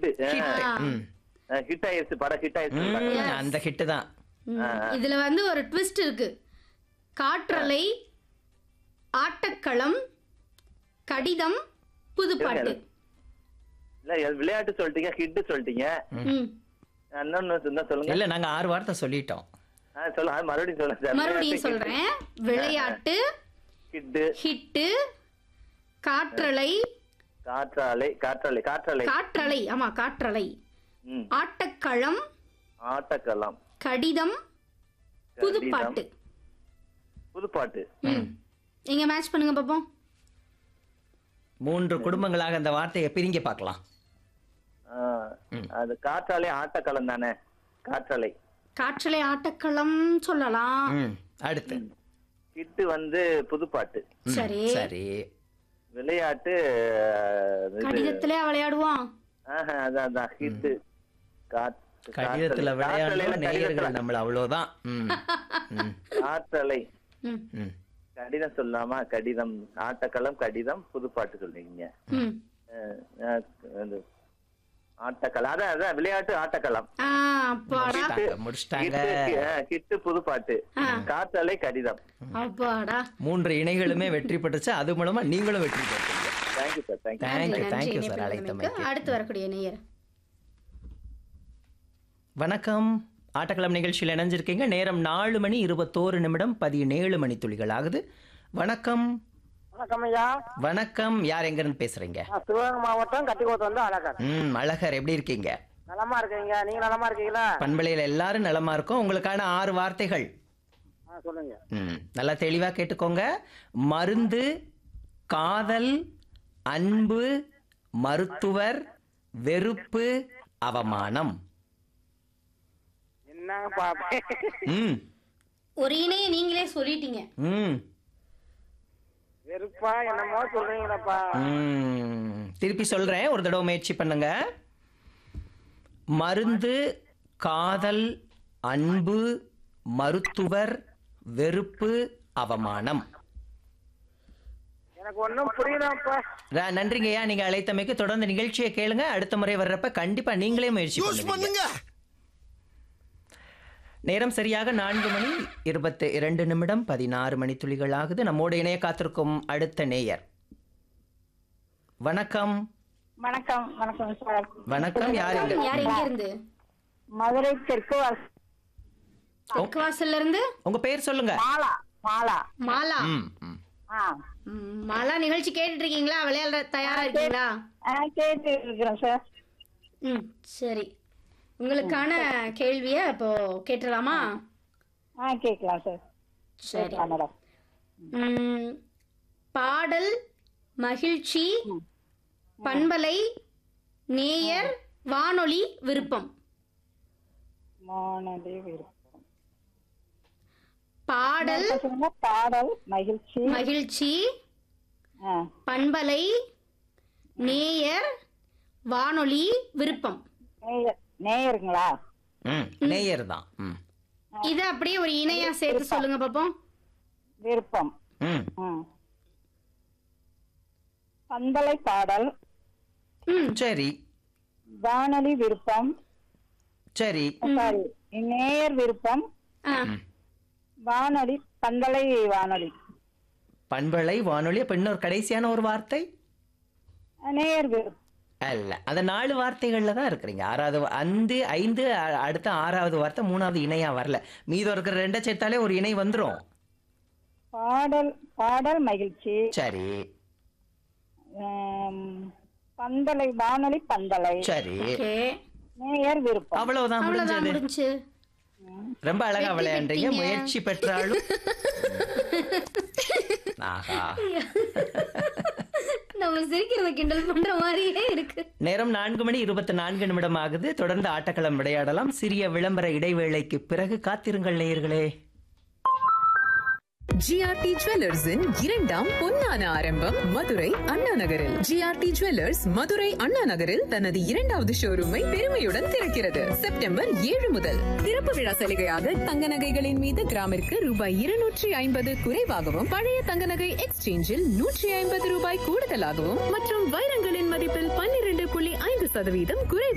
Hit ஆ. ம். Hit ஆயிருச்சு படம் ஹிட் ஆயிருச்சு ம், அந்த ஹிட்டு தான் ம். இதுல வந்து ஒரு ட்விஸ்ட் இருக்கு காற்றலை ஆட்டக்களம் கடிதம் புதுப்பாட்டு இல்ல இது விளையாட்டு சொல்லிட்டீங்க ஹிட் சொல்லிட்டீங்க ம். இன்னொன்னு இருந்தா சொல்லுங்க இல்ல நாங்க ஆறு வார்த்தை சொல்லிட்டோம் ஆ, சொல்லுங்க அது மறுபடியும் சொல்லுங்க சார் மறுபடியும் சொல்றேன் விளையாட்டு ஹிட் ஹிட்டு காற்றலை காற்றாலை காற்றாலை காற்றாலை காற்றலை ஆமா காற்றலை ம் ஆட்டக்களம் ஆட்டக்கலாம் கடிதம் புதுப்பாட்டு புதுப்பாட்டு ம். நீங்க மேட்ச் பண்ணுங்க பாப்போம் மூன்று குடும்பங்களாக அந்த வார்த்தையை பிரிங்க பார்க்கலாம் ஆ, அது காற்றாலை ஆட்டக்களம் தானே காற்றாலை காற்றலை ஆட்டக்களம் சொல்லலாம் ம் அடுத்து ஹிட் வந்து புதுப்பாட்டு ம், சரி சரி விளையாட்டு இது கடிதத்திலே விளையாடுவோம் ஆஹா, அதான் அதான் ஹிட் காற்று கடிதத்துல விளையாடுற காற்றலையில நேயர்கள் கடிதத்துல- நம்மள அவ்வளவுதான் ம், ம், காற்றலை ம். ம். கடிதம் சொல்லாமா கடிதம் ஆட்டக்களம் கடிதம் புதுப்பாட்டு சொல்றீங்க ம். அஹ், அஹ், அது ஆட்டக்களம் அதான் அதான் விளையாட்டு ஆட்டக்களம் ஆ, அப்பாடா முடிச்சிட்டாங்க, முடிச்சிட்டாங்க ஹிட்டு புதுப்பாட்டு காற்றலை கடிதம் அப்பாடா மூன்று இணைகளுமே வெற்றி பெற்றுச்சு அது மூலமா நீங்களும் வெற்றி பெற்றீங்க தேங்க்யூ சார் தேங்க்யூ தேங்க்யூ நன்றி, தேங்க்யூ இணைப்பில் சார் வந்தமைக்கு. அழைத்தமைக்கு அடுத்து வரக்கூடிய நேயர் வணக்கம் ஆட்டக்களம் நிகழ்ச்சியில் இணைஞ்சிருக்கீங்க நேரம் நாலு மணி இருபத்தோரு நிமிடம் பதினேழு மணி துளிகள் ஆகுது வணக்கம் வணக்கம் ஐயா வணக்கம் யார் எங்க இருந்து பேசுறீங்க நான் சிவகங்கை மாவட்டம் கட்டிக்கோத்து வந்து அழகர் ம் அழகர் எப்படி இருக்கீங்க நலமா இருக்கீங்க நீங்க நலமா இருக்கீங்களா பண்பலையில் எல்லாரும் நலமா இருக்கும் உங்களுக்கான ஆறு வார்த்தைகள் ஆ சொல்லுங்க ம் நல்லா தெளிவா கேட்டுக்கோங்க மருந்து காதல் அன்பு மருத்துவர் வெறுப்பு அவமானம் என்னங்க பாப்பேன் ம் ஒரு இணைய நீங்களே சொல்லிட்டீங்க ம் வெறுப்பா என்னமோ சொல்றீங்களப்பா ம். திருப்பி சொல்றேன் ஒரு தடவை முயற்சி பண்ணுங்க மருந்து காதல் அன்பு மருத்துவர் வெறுப்பு அவமானம் எனக்கு ஒன்றும் புரியலப்பா ர- நன்றிங்கய்யா நீங்க அழைத்தமைக்கு தொடர்ந்து நிகழ்ச்சியை கேளுங்க அடுத்த முறை வர்றப்ப கண்டிப்பா நீங்களே முயற்சி பண்ணுவீங்க நேரம் சரியாக நான்கு மணி இருபத்தி இரண்டு நிமிடம் பதினாறு மணி துளிகள் ஆகுது நம்மோடு இணைய காத்திருக்கும் அடுத்த நேயர் வணக்கம் வணக்கம் வணக்கம் சார் வணக்கம் யார் இங்க யார் எங்க இருந்து மதுரை தெற்கு வாச- தெற்குவாசல்ல இருந்து உங்க பேர் சொல்லுங்க மாலா மாலா மாலா ம், ம். ஆ ம், மாலா நிகழ்ச்சி கேட்டுட்டு இருக்கீங்களா விளையாட தயாரா இருக்கீங்களா ஆ, கேட்டு இருக்கிறேன் சார் ம் சரி உங்களுக்கான கேள்விய இப்போ கேட்டுடலாமா ஆ கேட்கலாம் சார் சரி கேட்கலாம் மேடம் ம், பாடல் மகிழ்ச்சி பண்பலை நேயர் வானொலி விருப்பம் மானதி விருப்பம் பாடல் சொல்லுங்க பாடல் மகிழ்ச்சி மகிழ்ச்சி ஆ பண்பலை நேயர் வானொலி விருப்பம் நேயர் நேயருங்களா ம், நேயர் தான் ம், இத அப்படியே ஒரு இணையா சேர்த்து சொல்லுங்க பாப்போம் விருப்பம் ம். ம் பந்தலை பாடல் ம் சரி வானொலி விருப்பம் சரி சாரி நேயர் விருப்பம் ஆ, வானொலி பந்தலை வானொலி பண்பலை வானொலி அப்ப இன்னொரு கடைசியான ஒரு வார்த்தை நேயர் விருப்பம் அல்ல அந்த நாலு வார்த்தைகள்ல தான் இருக்கிறீங்க ஆறாவது வா- அந்து ஐந்து அ- அடுத்த ஆறாவது வார்த்தை மூணாவது இணையா வரல மீதம் இருக்கிற ரெண்டை சேர்த்தாலே ஒரு இணை வந்துரும் பாடல் பாடல் மகிழ்ச்சி சரி ஆம், பந்தலை வானொலி பந்தலை சரி ஓகே நேயர் விருப்பம் அவ்வளவுதான் அவ்வளவுதான் முடிஞ்சது முடிஞ்சு ரொம்ப அழகா வெற்றி விளையாண்டீங்க பெற்றீங்க. முயற்சி பெற்றாலும் ஆஹா நம்ம சிரிக்கிறத கிண்டல் பண்ற மாதிரியே இருக்கு நேரம் நான்கு மணி இருபத்தி நான்கு நிமிடம் ஆகுது தொடர்ந்து ஆட்டக்களம் விளையாடலாம் சிறிய விளம்பர இடைவேளைக்கு பிறகு காத்திருங்கள் நேயர்களே ஜிஆர்டி ஜுவல்லர்ஸின் இரண்டாம் பொன்னான ஆரம்பம் மதுரை அண்ணா நகரில் ஜிஆர்டி ஜுவல்லர்ஸ் மதுரை அண்ணா நகரில் தனது இரண்டாவது ஷோரூமை பெருமையுடன் திறக்கிறது செப்டம்பர் ஏழு முதல் திறப்பு விழா சலுகையாக தங்க நகைகளின் மீது கிராமிற்கு ரூபாய் இருநூற்றி ஐம்பது குறைவாகவும் பழைய தங்க நகை எக்ஸ்சேஞ்சில் நூற்றி ஐம்பது ரூபாய் கூடுதலாகவும் மற்றும் வைரங்களின் மதிப்பில் பன்னிரண்டு புள்ளி ஐந்து சதவீதம் குறைவு